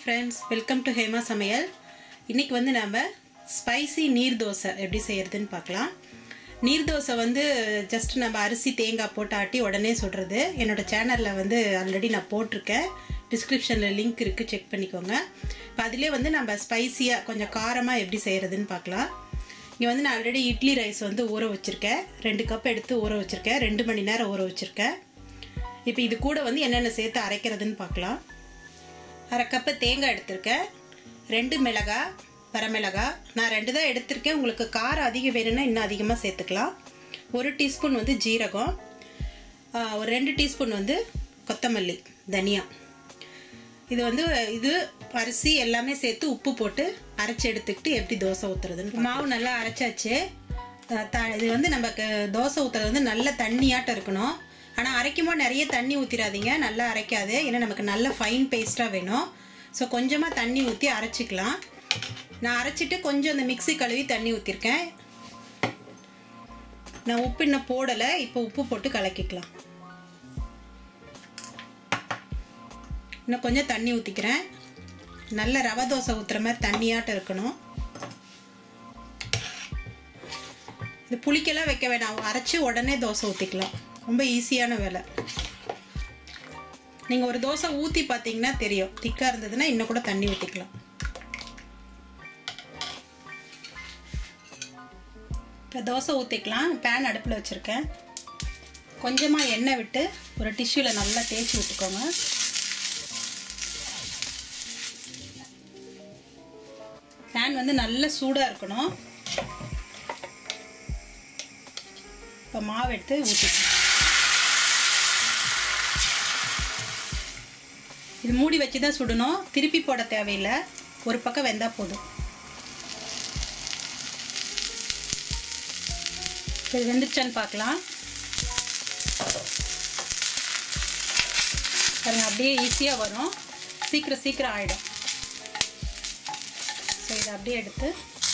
friends welcome to Hema சமையல் இன்றைக்கி வந்து நம்ம ஸ்பைசி நீர் தோசை எப்படி செய்கிறதுன்னு பார்க்கலாம் நீர் தோசை வந்து ஜஸ்ட் நம்ம அரிசி தேங்காய் போட்டு ஆட்டி உடனே சுடுறது என்னோடய சேனலில் வந்து ஆல்ரெடி நான் போட்டிருக்கேன் டிஸ்கிரிப்ஷனில் லிங்க் இருக்குது செக் பண்ணிக்கோங்க இப்போ அதிலே வந்து நம்ம ஸ்பைசியாக கொஞ்சம் காரமாக எப்படி செய்கிறதுன்னு பார்க்கலாம் இங்கே வந்து நான் ஆல்ரெடி இட்லி ரைஸ் வந்து ஊற வச்சுருக்கேன் ரெண்டு கப் எடுத்து ஊற வச்சுருக்கேன் ரெண்டு மணி நேரம் ஊற வச்சுருக்கேன் இப்போ இது கூட வந்து என்னென்ன சேர்த்து அரைக்கிறதுன்னு பார்க்கலாம் அரை கப்பு தேங்காய் எடுத்திருக்கேன் ரெண்டு மிளகாய் வரமிளகாய் நான் ரெண்டு தான் எடுத்திருக்கேன் உங்களுக்கு காரம் அதிகம் வேணும்னா இன்னும் அதிகமாக சேர்த்துக்கலாம் ஒரு டீஸ்பூன் வந்து ஜீரகம் ஆ, ஒரு ரெண்டு டீஸ்பூன் வந்து கொத்தமல்லி தனியா இது வந்து இது அரிசி எல்லாமே சேர்த்து உப்பு போட்டு அரைச்சி எடுத்துக்கிட்டு எப்படி தோசை ஊற்றுறதுன்னு மாவு நல்லா அரைச்சாச்சு த- த இது வந்து நம்ம க- தோசை ஊற்றுறது வந்து நல்ல தண்ணியாட்டம் இருக்கணும் ஆனால் அரைக்கும் போது நிறைய தண்ணி ஊற்றிடாதீங்க நல்லா அரைக்காது ஏன்னா நமக்கு நல்ல ஃபைன் பேஸ்ட்டாக வேணும் ஸோ கொஞ்சமாக தண்ணி ஊற்றி அரைச்சிக்கலாம் நான் அரைச்சிட்டு கொஞ்சம் அந்த மிக்ஸி கழுவி தண்ணி ஊற்றிருக்கேன் நான் உப்பு இன்னும் போடலை இப்போ உப்பு போட்டு கலக்கிக்கலாம் இன்னும் கொஞ்சம் தண்ணி ஊற்றிக்கிறேன் நல்ல ரவை தோசை ஊற்றுற மாதிரி தண்ணியாட்டம் இருக்கணும் இது புளிக்கெல்லாம் வைக்க வேணாம் அரைச்சி உடனே தோசை ஊற்றிக்கலாம் ரொம்ப ஈஸியான வேலை நீங்கள் ஒரு தோசை ஊற்றி பார்த்தீங்கன்னா தெரியும் திக்காக இருந்ததுன்னா இன்னும் கூட தண்ணி ஊற்றிக்கலாம் இப்போ தோசை ஊற்றிக்கலாம் பேன் அடுப்பில் வச்சுருக்கேன் கொஞ்சமாக எண்ணெய் விட்டு ஒரு டிஷ்யூவில் நல்லா தேய்ச்சி விட்டுக்கோங்க பேன் வந்து நல்ல சூடாக இருக்கணும் இப்போ மாவு எடுத்து ஊற்றிக்கணும் இது மூடி வச்சு தான் சுடணும் திருப்பி போட தேவையில்லை ஒரு பக்கம் வெந்தால் போதும் இது வெந்துச்சான்னு பார்க்கலாம் பாருங்க அப்படியே ஈஸியாக வரும் சீக்கிரம் சீக்கிரம் ஆகிடும் ஸோ இதை அப்படியே எடுத்து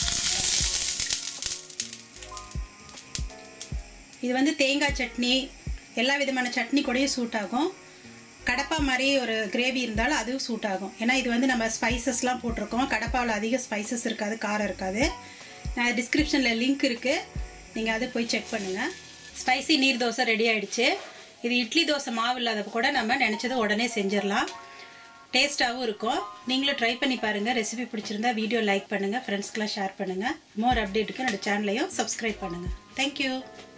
இது வந்து தேங்காய் சட்னி எல்லா விதமான சட்னி கூடயும் சூட் ஆகும் கடப்பா மாதிரி ஒரு கிரேவி இருந்தாலும் அதுவும் சூட் ஆகும் ஏன்னா இது வந்து நம்ம ஸ்பைசஸ்லாம் போட்டிருக்கோம் கடப்பாவில் அதிக ஸ்பைசஸ் இருக்காது காரம் இருக்காது நான் டிஸ்கிரிப்ஷனில் லிங்க் இருக்குது நீங்கள் அதை போய் செக் பண்ணுங்கள் ஸ்பைசி நீர் தோசை ரெடி ஆயிடுச்சு இது இட்லி தோசை மாவு இல்லாதப்ப கூட நம்ம நினச்சதை உடனே செஞ்சிடலாம் டேஸ்ட்டாகவும் இருக்கும் நீங்களும் ட்ரை பண்ணி பாருங்கள் ரெசிபி பிடிச்சிருந்தா வீடியோ லைக் பண்ணுங்கள் ஃப்ரெண்ட்ஸ்க்கெலாம் ஷேர் பண்ணுங்கள் மோர் அப்டேட்டுக்கு என்னோட சேனலையும் சப்ஸ்கிரைப் பண்ணுங்கள் தேங்க்யூ